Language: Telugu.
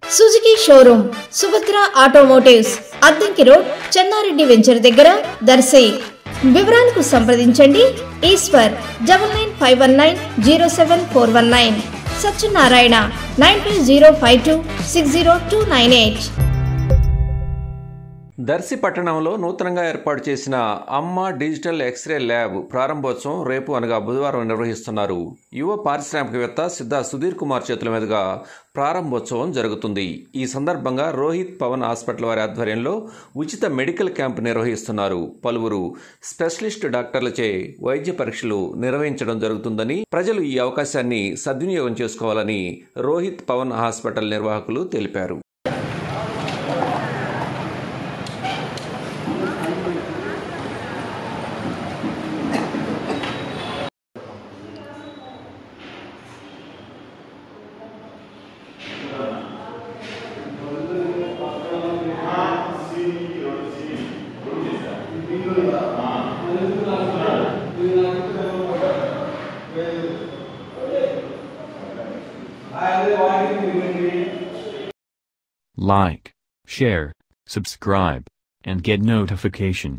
Suzuki showroom Subhadra automotives Addanki road Chennareddy venture దగ్గర దర్శి వివరాలకు సంప్రదించండి Eshwar double nine five one nine zero seven four one nine Satyanarayana nine two zero five two six zero two nine eight Darsi పట్టణంలో నూతనంగా ఏర్పాటు చేసిన అమ్మ డిజిటల్ ఎక్స్రే ల్యాబ్ ప్రారంభోత్సవం రేపు అనగా బుధవారం నిర్వహిస్తున్నారు యువ పారిశ్రామికవేత్త సిద్ధ సుధీర్ కుమార్ చేతుల మీదుగా ప్రారంభోత్సవం జరుగుతుంది ఈ సందర్భంగా రోహిత్ పవన్ హాస్పిటల్ వారి ఆధ్వర్యంలో ఉచిత మెడికల్ క్యాంప్ నిర్వహిస్తున్నారు పలువురు స్పెషలిస్ట్ డాక్టర్లచే వైద్య పరీక్షలు నిర్వహించడం జరుగుతుందని ప్రజలు ఈ అవకాశాన్ని సద్వినియోగం చేసుకోవాలని రోహిత్ పవన్ హాస్పిటల్ నిర్వాహకులు తెలిపారు Like, share, subscribe, and get notification.